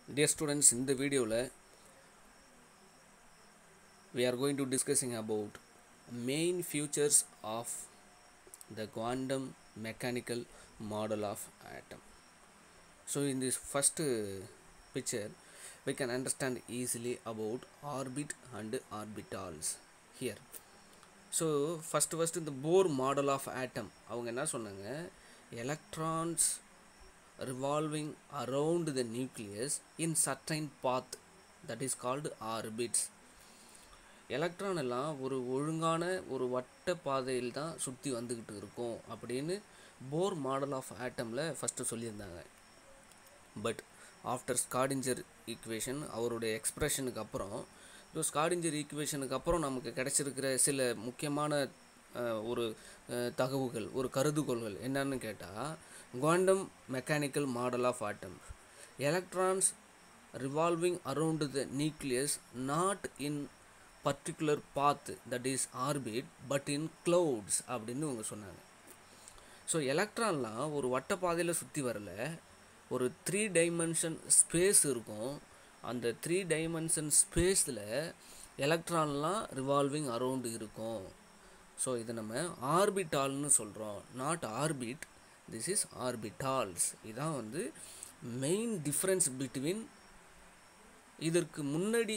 Dear students, இந்த வீடியோவில் we are going to discussing about main features of the quantum mechanical model of atom. So in this first uh, picture, we can understand easily about orbit and orbitals here. So first first இந்த Bohr model of atom அவங்க என்ன சொன்னாங்க electrons revolving around the nucleus in certain path that is called orbits electron எல்லாம் ஒரு ஒழுங்கான ஒரு வட்ட பாதையில் தான் சுற்றி வந்துக்கிட்டு இருக்கும் அப்படின்னு போர் மாடல் ஆஃப் ஆட்டமில் ஃபஸ்ட்டு சொல்லியிருந்தாங்க பட் ஆஃப்டர் ஸ்காடிஞ்சர் ஈக்குவேஷன் அவருடைய எக்ஸ்ப்ரெஷனுக்கு அப்புறம் ஸோ ஸ்காடிஞ்சர் ஈக்குவேஷனுக்கு அப்புறம் நமக்கு கிடைச்சிருக்கிற சில முக்கியமான அஹ், ஒரு அஹ், தகவுகள் ஒரு கருதுகோள்கள் என்னன்னு கேட்டால் quantum mechanical model of atom electrons revolving around the nucleus not in particular path that is orbit but in clouds அப்படின்னு இவங்க சொன்னாங்க ஸோ எலக்ட்ரான்லாம் ஒரு வட்டப்பாதையில் சுற்றி வரல ஒரு த்ரீ டைமென்ஷன் ஸ்பேஸ் இருக்கும் அந்த த்ரீ டைமென்ஷன் ஸ்பேஸில் எலக்ட்ரான்லாம் ரிவால்விங் அரவுண்டு இருக்கும் ஸோ இதை நம்ம ஆர்பிட்டால்னு சொல்கிறோம் not orbit this is orbitals இதான் வந்து மெயின் டிஃப்ரென்ஸ் பிட்வீன் இதற்கு முன்னாடி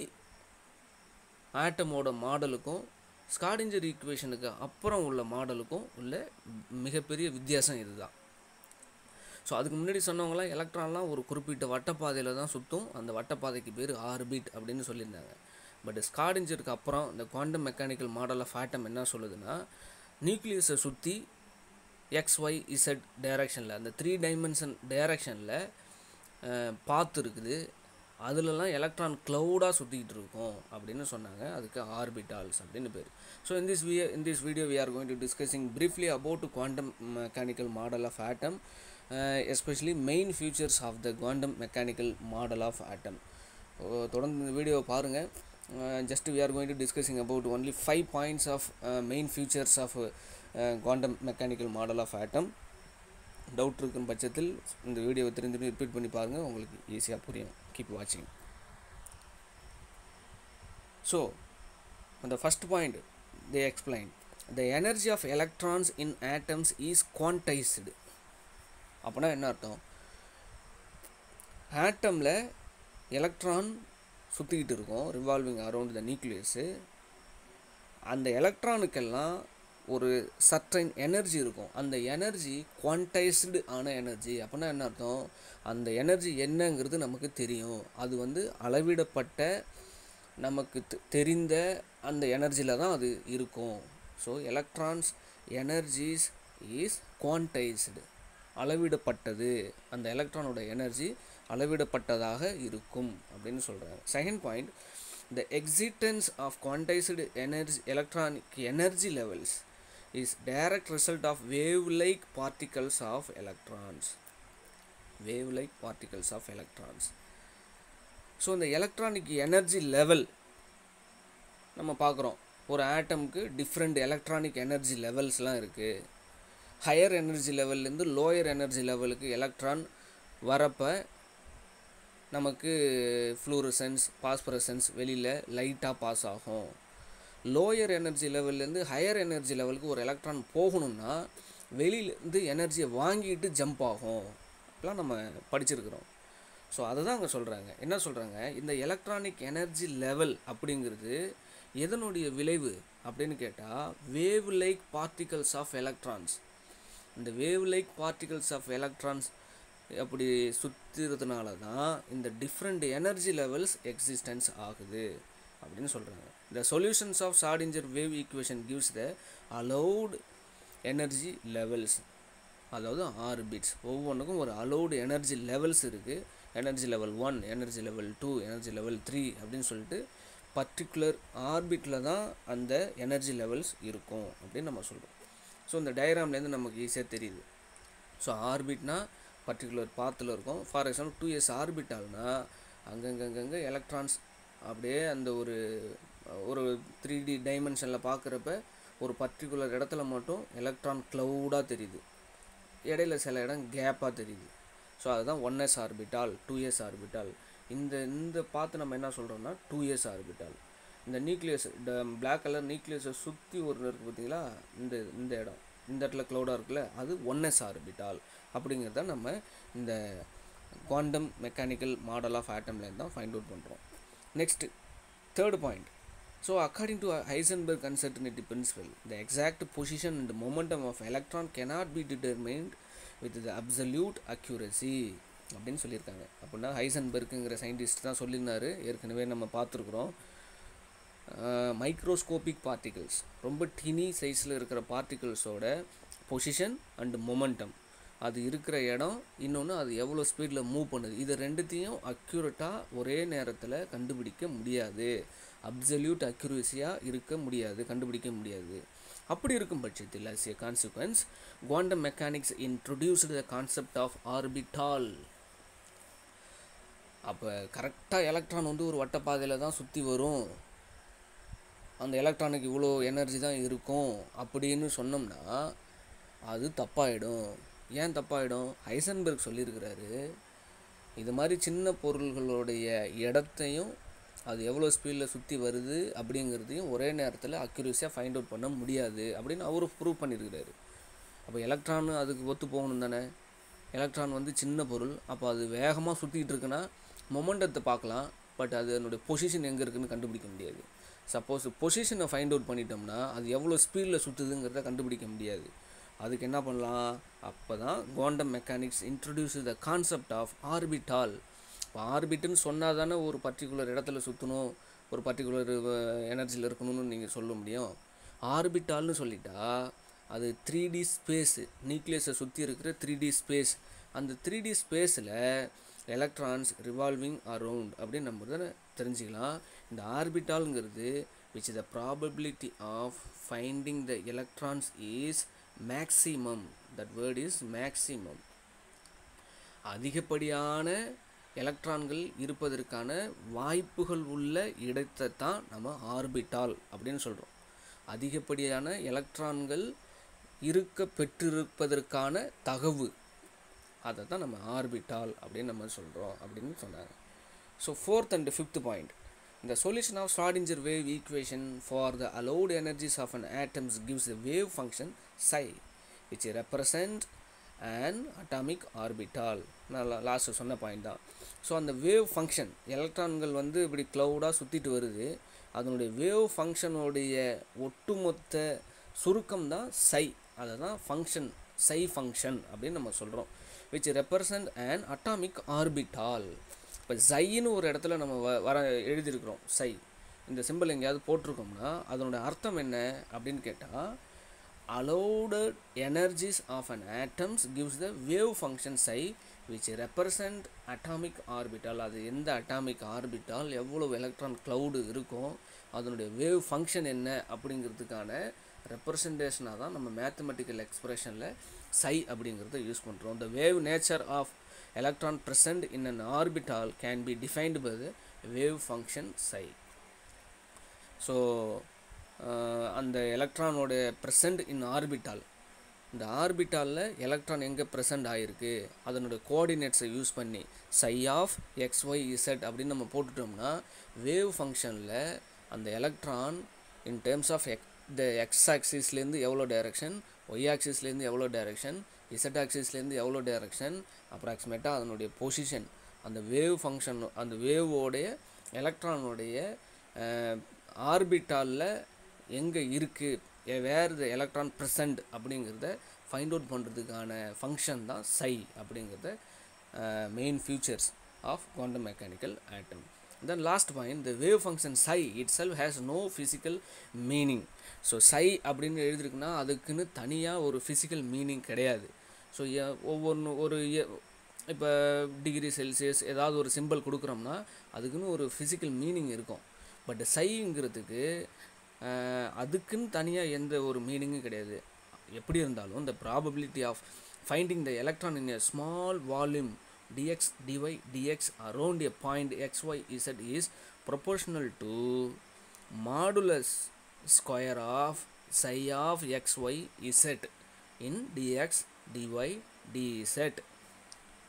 ஆட்டமோட மாடலுக்கும் ஸ்காடிஞ்சர் ஈக்குவேஷனுக்கு அப்புறம் உள்ள மாடலுக்கும் உள்ள மிகப்பெரிய வித்தியாசம் இதுதான் ஸோ அதுக்கு முன்னாடி சொன்னவங்களாம் எலக்ட்ரான்லாம் ஒரு குறிப்பிட்ட வட்டப்பாதையில் தான் சுற்றும் அந்த வட்டப்பாதைக்கு பேர் ஆர்பிட் அப்படின்னு சொல்லியிருந்தாங்க பட் ஸ்காடிஞ்சருக்கு அப்புறம் இந்த quantum mechanical model of atom என்ன சொல்லுதுன்னா நியூக்ளியஸை சுற்றி எக்ஸ் ஒய் இசட் டைரக்ஷனில் அந்த த்ரீ டைமென்ஷன் டைரக்ஷனில் பாத்து இருக்குது அதுலலாம் எலக்ட்ரான் க்ளவுடாக சுற்றிக்கிட்டு இருக்கும் அப்படின்னு சொன்னாங்க அதுக்கு ஆர்பிட்டால்ஸ் அப்படின்னு பேர் so in this we in this video we are going to discussing briefly about quantum mechanical model of atom uh, especially main features of the quantum mechanical model of atom ஓ, தொடர்ந்து இந்த வீடியோவை பாருங்கள் just we are going to discussing about only five points of uh, main features of uh, quantum mechanical model of atom doubt இருக்கும் பட்சத்தில் இந்த வீடியோவை திரும்பி ரிப்பீட் பண்ணி பாருங்கள் உங்களுக்கு ஈஸியாக புரியும் கீப் வாட்சிங் so the first point they explain the energy of electrons in atoms is quantized அப்போனா என்ன அர்த்தம் ஆட்டமில் எலக்ட்ரான் சுற்றிக்கிட்டு இருக்கும் ரிவால்விங் அரவுண்ட் த நியூக்ளியஸு அந்த எலக்ட்ரானுக்கெல்லாம் ஒரு சர்டைன் எனர்ஜி இருக்கும் அந்த எனர்ஜி குவான்டைஸ்டு ஆன எனர்ஜி அப்படின்னா என்ன அர்த்தம் அந்த எனர்ஜி என்னங்கிறது நமக்கு தெரியும் அது வந்து அளவிடப்பட்ட நமக்கு தெ- தெரிந்த அந்த எனர்ஜியில் தான் அது இருக்கும் so electrons energies is quantised அளவிடப்பட்டது அந்த எலக்ட்ரானோட எனர்ஜி அளவிடப்பட்டதாக இருக்கும் அப்படின்னு சொல்கிறாங்க second point the existence of quantised energy electronic energy levels is direct result of wave like particles of electrons wave like particles of electrons so இந்த electronic energy level நம்ம பார்க்குறோம் ஒரு ஆட்டம்க்கு டிஃப்ரெண்ட் எலக்ட்ரானிக் எனர்ஜி லெவல்ஸ்லாம் இருக்குது higher energy லெவல்லேருந்து lower energy லெவலுக்கு electron வரப்போ நமக்கு ஃப்ளூரசன்ஸ் பாஸ்பரசன்ஸ் வெளியில் லைட்டாக பாஸ் ஆகும் லோயர் எனர்ஜி லெவல்லேருந்து ஹையர் எனர்ஜி லெவலுக்கு ஒரு எலக்ட்ரான் போகணும்னா வெளியிலேருந்து எனர்ஜியை வாங்கிட்டு ஜம்ப் ஆகும் அப்படிலாம் நம்ம படிச்சிருக்கிறோம் ஸோ அதை தான் அங்கே சொல்கிறாங்க என்ன சொல்கிறாங்க இந்த எலக்ட்ரானிக் எனர்ஜி லெவல் அப்படிங்கிறது எதனுடைய விளைவு அப்படின்னு கேட்டால் wave like particles of electrons இந்த wave like particles of electrons அப்படி சுற்றுறதுனால தான் இந்த டிஃப்ரெண்ட் எனர்ஜி லெவல்ஸ் எக்ஸிஸ்டன்ஸ் ஆகுது அப்படின்னு சொல்கிறாங்க the solutions of Schrodinger wave equation gives the allowed energy levels அதாவது ஆர்பிட்ஸ் ஒவ்வொன்றுக்கும் ஒரு அலௌடு எனர்ஜி லெவல்ஸ் இருக்குது energy level one energy level two energy level three அப்படின்னு சொல்லிட்டு பர்டிகுலர் ஆர்பிட்டில் தான் அந்த எனர்ஜி லெவல்ஸ் இருக்கும் அப்படின்னு நம்ம சொல்கிறோம் ஸோ இந்த டயக்ராம்லேருந்து நமக்கு ஈஸியாக தெரியுது ஸோ ஆர்பிட்னா பர்டிகுலர் பாத்தில் இருக்கும் ஃபார் எக்ஸாம்பிள் டூ இயர்ஸ் ஆர்பிட்டால்னா அங்கங்கங்கங்க எலக்ட்ரான்ஸ் அப்படியே அந்த ஒரு ஒரு த்ரீ டி டைமென்ஷனில் பார்க்குறப்ப ஒரு பர்டிகுலர் இடத்துல மட்டும் எலக்ட்ரான் க்ளவுடாக தெரியுது இடையில சில இடம் கேப்பாக தெரியுது ஸோ அதுதான் one S orbital two S orbital இந்த இந்த பார்த்து நம்ம என்ன சொல்கிறோம்னா டூ இயர்ஸ் ஆர்பிட்டால் இந்த நியூக்ளியஸ் இந்த பிளாக் கலர் நியூக்ளியஸை சுற்றி ஒரு இருக்குது பார்த்தீங்களா இந்த இந்த இடம் இந்த இடத்துல க்ளௌடாக இருக்குல்ல அது ஒன் எஸ் ஆர்பிட்டால் அப்படிங்கிறத நம்ம இந்த குவாண்டம் மெக்கானிக்கல் மாடல் ஆஃப் ஆட்டம்லேருந்து தான் ஃபைண்ட் அவுட் பண்ணுறோம் next third point so according to Heisenberg uncertainty principle the exact position and momentum of electron cannot be determined with the absolute accuracy அப்படின்னு சொல்லியிருக்காங்க அப்படின்னா ஹைசன்பர்க்குங்கிற scientist தான் சொல்லியிருந்தாரு ஏற்கனவே நம்ம பார்த்துருக்குறோம் மைக்ரோஸ்கோபிக் பார்ட்டிகிள்ஸ் ரொம்ப டினி சைஸில் இருக்கிற பார்ட்டிகிள்ஸோட பொசிஷன் அண்ட் மொமெண்டம் அது இருக்கிற இடம் இன்னொன்று அது எவ்வளோ ஸ்பீடில் மூவ் பண்ணுது இது ரெண்டுத்தையும் அக்யூரேட்டாக ஒரே நேரத்தில் கண்டுபிடிக்க முடியாது அப்சல்யூட் அக்யூரேசியாக இருக்க முடியாது கண்டுபிடிக்க முடியாது அப்படி இருக்கும் பட்சத்தில் as a consequence quantum mechanics introduced the concept of orbital அப்போ கரெக்டாக எலக்ட்ரான் வந்து ஒரு வட்டப்பாதையில் தான் சுற்றி வரும் அந்த எலக்ட்ரானுக்கு இவ்வளோ எனர்ஜி தான் இருக்கும் அப்படின்னு சொன்னோம்னா அது தப்பாயிடும் ஏன் தப்பாயிடும் ஹைசன்பர்க் சொல்லியிருக்கிறாரு இது மாதிரி சின்ன பொருள்களுடைய இடத்தையும் அது எவ்வளோ ஸ்பீடில் சுற்றி வருது அப்படிங்கிறதையும் ஒரே நேரத்தில் அக்யூரேசியாக ஃபைண்ட் அவுட் பண்ண முடியாது அப்படின்னு அவர் ப்ரூவ் பண்ணியிருக்கிறாரு அப்போ எலக்ட்ரான் அதுக்கு ஒத்து போகணும் தானே எலக்ட்ரான் வந்து சின்ன பொருள் அப்போ அது வேகமாக சுற்றிட்டு இருக்குன்னா மொமெண்டத்தை பார்க்கலாம் பட் அது அதனுடைய பொசிஷன் எங்கே இருக்குன்னு கண்டுபிடிக்க முடியாது சப்போஸ் பொசிஷனை ஃபைண்ட் அவுட் பண்ணிட்டோம்னா அது எவ்வளோ ஸ்பீடில் சுற்றுதுங்கிறத கண்டுபிடிக்க முடியாது அதுக்கு என்ன பண்ணலாம் அப்போ தான் quantum mechanics introduce the concept of orbital இப்போ ஆர்பிட்டுன்னு சொன்னால் தானே ஒரு பர்டிகுலர் இடத்துல சுற்றணும் ஒரு பர்டிகுலர் எனர்ஜியில் இருக்கணும்னு நீங்கள் சொல்ல முடியும் ஆர்பிட்டால்னு சொல்லிட்டா அது த்ரீ டி ஸ்பேஸு நியூக்ளியஸை சுற்றி இருக்கிற த்ரீ டி ஸ்பேஸ் அந்த த்ரீ டி ஸ்பேஸில் எலக்ட்ரான்ஸ் ரிவால்விங் அரவுண்ட் அப்படின்னு நம்ம தானே தெரிஞ்சுக்கலாம் இந்த ஆர்பிட்டாலுங்கிறது which the probability of finding the electrons is maximum that word is maximum அதிகப்படியான எலக்ட்ரான்கள் இருப்பதற்கான வாய்ப்புகள் உள்ள இடத்தை தான் நம்ம ஆர்பிட்டால் அப்படின்னு சொல்கிறோம் அதிகப்படியான எலக்ட்ரான்கள் இருக்க பெற்றிருப்பதற்கான தகவு அதை தான் நம்ம ஆர்பிட்டால் அப்படின்னு நம்ம சொல்கிறோம் அப்படின்னு சொன்னாங்க so fourth and fifth point இந்த solution of Schrodinger wave equation for the allowed energies of an atoms gives a wave function psi which represent an atomic orbital நான் லாஸ்ட்டு சொன்ன பாயிண்ட் தான் ஸோ அந்த வேவ் ஃபங்க்ஷன் எலக்ட்ரான்கள் வந்து இப்படி க்ளவுடாக சுற்றிட்டு வருது அதனுடைய வேவ் ஃபங்க்ஷனுடைய ஒட்டுமொத்த சுருக்கம் தான் சை அதை தான் ஃபங்க்ஷன் சை ஃபங்க்ஷன் அப்படின்னு நம்ம சொல்கிறோம் which represent an atomic orbital இப்போ சைன்னு ஒரு இடத்துல நம்ம வ வர எழுதியிருக்கிறோம் சை இந்த சிம்பிள் எங்கேயாவது போட்டிருக்கோம்னா அதனோட அர்த்தம் என்ன அப்படின்னு கேட்டால் allowed energies of an atoms gives the wave function psi which represent atomic orbital அது எந்த அட்டாமிக் ஆர்பிட்டால் எவ்வளவு எலக்ட்ரான் cloud இருக்கும் அதனுடைய வேவ் ஃபங்க்ஷன் என்ன அப்படிங்கிறதுக்கான ரெப்ரசன்டேஷனாக தான் நம்ம மேத்தமெட்டிக்கல் எக்ஸ்பிரஷனில் சை அப்படிங்கிறத யூஸ் பண்ணுறோம் the wave nature of electron present in an orbital can be defined by the wave function psi ஸோ அந்த எலக்ட்ரானோட ப்ரெசன்ட் இன் ஆர்பிட்டால் இந்த ஆர்பிட்டாலில் எலக்ட்ரான் எங்கே ப்ரெசன்ட் ஆகிருக்கு அதனோட கோஆர்டினேட்ஸை யூஸ் பண்ணி psi of X Y Z அப்படின்னு நம்ம போட்டுட்டோம்னா வேவ் ஃபங்க்ஷனில் அந்த electron in terms of X the X ஆக்சிஸ்லேருந்து எவ்வளோ டைரக்ஷன் ஒய் ஆக்சிஸ்லேருந்து எவ்வளோ டைரக்ஷன் இசட் ஆக்சிஸ்லேருந்து எவ்வளோ டைரக்ஷன் அப்ராக்சிமேட்டாக அதனுடைய பொசிஷன் அந்த வேவ் ஃபங்க்ஷன் அந்த வேவோடைய எலக்ட்ரானுடைய ஆர்பிட்டாலில் எங்கே இருக்குது வேர் த எலக்ட்ரான் ப்ரெசண்ட் அப்படிங்கிறத ஃபைண்ட் அவுட் பண்ணுறதுக்கான ஃபங்க்ஷன் தான் சை அப்படிங்கிறத main features of quantum mechanical atom then last point the wave function psi itself has no physical meaning so psi அப்படின்னு எழுதிருக்குன்னா அதுக்குன்னு தனியாக ஒரு ஃபிசிக்கல் மீனிங் கிடையாது ஸோ ஒவ்வொன்று ஒரு இப்போ டிகிரி செல்சியஸ் ஏதாவது ஒரு சிம்பிள் கொடுக்குறோம்னா அதுக்குன்னு ஒரு ஃபிசிக்கல் மீனிங் இருக்கும் பட் சைங்கிறதுக்கு அதுக்குன்னு தனியாக எந்த ஒரு மீனிங்கும் கிடையாது எப்படி இருந்தாலும் இந்த probability of finding the electron in a small volume dx dy dx around a point xy z is proportional to modulus square of psi of xy z in dx dy dz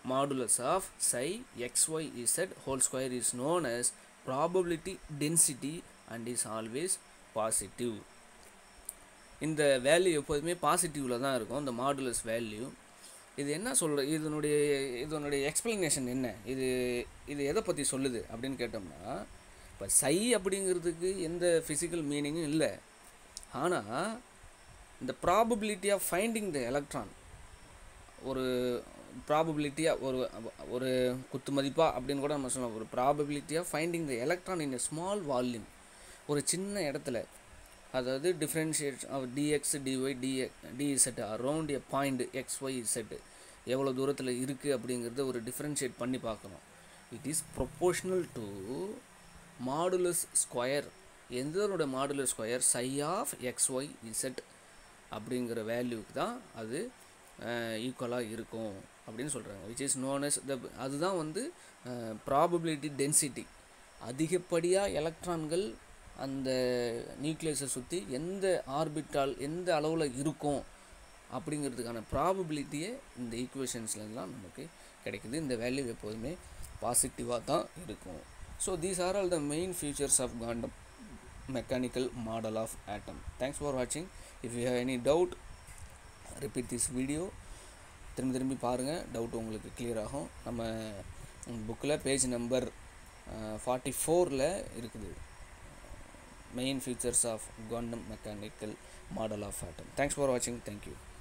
modulus of psi xy z whole square is known as probability density and is always positive இந்த value எப்போதுமே பாசிட்டிவில் தான் இருக்கும் இந்த modulus value இது என்ன சொல்ற இதனுடைய இதனுடைய எக்ஸ்பிளனேஷன் என்ன இது இது எதை பற்றி சொல்லுது அப்படின்னு கேட்டோம்னா இப்போ சை அப்படிங்கிறதுக்கு எந்த ஃபிசிக்கல் மீனிங்கும் இல்லை ஆனால் இந்த probability of finding the electron ஒரு ப்ராபபிலிட்டியாக ஒரு ஒரு குத்து மதிப்பா அப்படின்னு கூட நம்ம சொல்லலாம் ஒரு probability of finding the electron in a small volume ஒரு சின்ன இடத்துல அதாவது differentiate of dx dy d dz around a point X Y Z எவ்வளோ தூரத்தில் இருக்குது அப்படிங்கிறத ஒரு டிஃப்ரென்ஷியேட் பண்ணி பார்க்கணும் it is proportional to modulus square எந்தனோட modular square psi of X Y Z அப்படிங்கிற வேல்யூக்கு தான் அது ஈக்குவலாக இருக்கும் அப்படின்னு சொல்கிறாங்க which is known as the அதுதான் வந்து ப்ராபபிலிட்டி டென்சிட்டி அதிகப்படியாக எலக்ட்ரான்கள் அந்த நியூக்ளியஸை சுற்றி எந்த ஆர்பிட்டால் எந்த அளவில் இருக்கும் அப்படிங்கிறதுக்கான ப்ராபபிலிட்டியே இந்த ஈக்குவேஷன்ஸ்லாம் நமக்கு கிடைக்குது இந்த வேல்யூ எப்போதுமே பாசிட்டிவாக தான் இருக்கும் so these are all the main features of quantum mechanical model of atom thanks for வாட்சிங் if you have any doubt repeat this video திரும்பி திரும்பி பாருங்கள் டவுட் உங்களுக்கு கிளியர் ஆகும் நம்ம புக்கில் பேஜ் நம்பர் ஃபார்ட்டி ஃபோரில் இருக்குது main features of quantum mechanical model of atom thanks for watching thank you